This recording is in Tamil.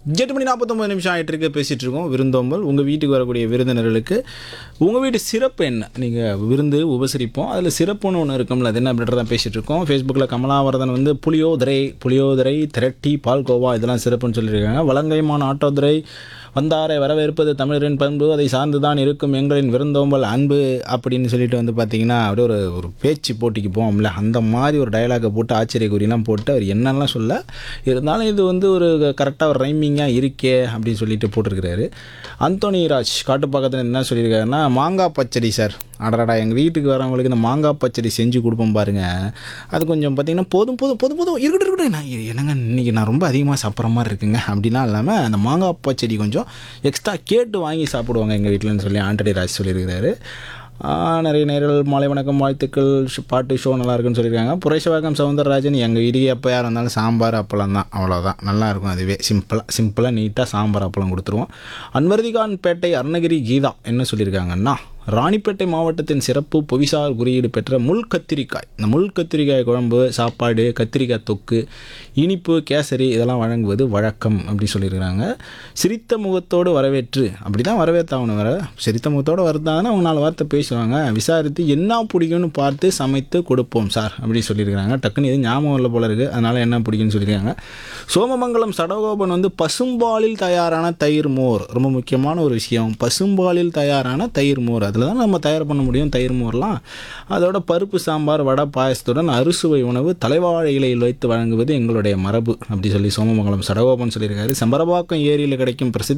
எட்டு மணி நாற்பத்தொம்பது நிமிஷம் ஆகிட்டு இருக்கு பேசிகிட்டு இருக்கோம் விருந்தோம்பல் உங்கள் வீட்டுக்கு வரக்கூடிய விருந்தினர்களுக்கு உங்கள் வீட்டு சிறப்பு என்ன நீங்கள் விருந்து உபசரிப்போம் அதில் சிறப்புன்னு ஒன்று இருக்கும்ல அது என்ன அப்படின்றத தான் பேசிகிட்டு இருக்கோம் ஃபேஸ்புக்கில் கமலாவரதன் வந்து புளியோதரை புளியோதரை திரட்டி பால்கோவா இதெல்லாம் சிறப்புன்னு சொல்லியிருக்காங்க வலங்கைமான் ஆட்டோதுரை வந்தாரை வரவேற்பது தமிழரின் பண்பு அதை சார்ந்து தான் இருக்கும் எங்களின் விருந்தோம்பல் அன்பு அப்படின்னு சொல்லிட்டு வந்து பார்த்தீங்கன்னா அப்படியே ஒரு ஒரு பேச்சு போட்டிக்கு போவோம்ல அந்த மாதிரி ஒரு டயலாகை போட்டு ஆச்சரிய குறியெல்லாம் போட்டு அவர் என்னெல்லாம் சொல்ல இருந்தாலும் இது வந்து ஒரு கரெக்டாக ஒரு ரைமிங்காக இருக்கே அப்படின்னு சொல்லிட்டு போட்டிருக்கிறாரு அந்தோனி ராஜ் காட்டுப்பாக்கத்தில் என்ன சொல்லியிருக்காருன்னா மாங்காய் பச்சடி சார் அடடா எங்கள் வீட்டுக்கு வரவங்களுக்கு இந்த மாங்காய் பச்சடி செஞ்சு கொடுப்போம் பாருங்க அது கொஞ்சம் பார்த்தீங்கன்னா போதும் போதும் போதும் போதும் இருக்கட்டும் இருக்கட்டும் நான் இது என்னங்க இன்றைக்கி நான் ரொம்ப அதிகமாக சாப்பிட்ற மாதிரி இருக்குங்க அப்படிலாம் இல்லாமல் அந்த மாங்காய் பச்சடி கொஞ்சம் எக்ஸ்ட்ரா கேட்டு வாங்கி சாப்பிடுவாங்க எங்கள் வீட்டில்னு சொல்லி ஆண்டடி ராஜ் சொல்லியிருக்கிறாரு ஆ, நிறைய நேர்கள் மாலை வணக்கம் வாழ்த்துக்கள் ஷ்- பாட்டு ஷோ நல்லா இருக்குன்னு சொல்லியிருக்காங்க புரேஷவாக்கம் சவுந்தரராஜன் எங்கள் வீட்டுக்கு எப்போ யார் இருந்தாலும் சாம்பார் அப்பளம் தான் அவ்வளோதான் நல்லா இருக்கும் அதுவே சிம்பிளாக சிம்பிளாக நீட்டாக சாம்பார் அப்பளம் கொடுத்துருவோம் அன்வர்திகான் பேட்டை அருணகிரி கீதா என்ன சொல்லியிருக்காங்கன்னா ராணிப்பேட்டை மாவட்டத்தின் சிறப்பு புவிசார் குறியீடு பெற்ற முள் கத்திரிக்காய் இந்த முள் கத்திரிக்காய் குழம்பு சாப்பாடு கத்திரிக்காய் தொக்கு இனிப்பு கேசரி இதெல்லாம் வழங்குவது வழக்கம் அப்படி சொல்லியிருக்கிறாங்க சிரித்த முகத்தோடு வரவேற்று அப்படி தான் வரவேற்றாகணும் வர சிரித்த முகத்தோடு வருதாங்கன்னா அவங்க நாலு வார்த்தை பேசுவாங்க விசாரித்து என்ன பிடிக்கும்னு பார்த்து சமைத்து கொடுப்போம் சார் அப்படி சொல்லியிருக்கிறாங்க டக்குன்னு எதுவும் ஞாபகம் இல்லை போல இருக்குது அதனால் என்ன பிடிக்கும்னு சொல்லியிருக்காங்க சோமமங்கலம் சடகோபன் வந்து பசும்பாலில் தயாரான தயிர் மோர் ரொம்ப முக்கியமான ஒரு விஷயம் பசும்பாலில் தயாரான தயிர் மோர் அதில் தான் நம்ம தயார் பண்ண முடியும் தயிர் மோர்லாம் அதோட பருப்பு சாம்பார் வடை பாயசத்துடன் அறுசுவை உணவு தலைவாழை இலையில் வைத்து வழங்குவது எங்களுடைய மரபு அப்படி சொல்லி சோமமங்கலம் சடகோபன் சொல்லியிருக்காரு செம்பரபாக்கம் ஏரியில் கிடைக்கும் பிரசித்தி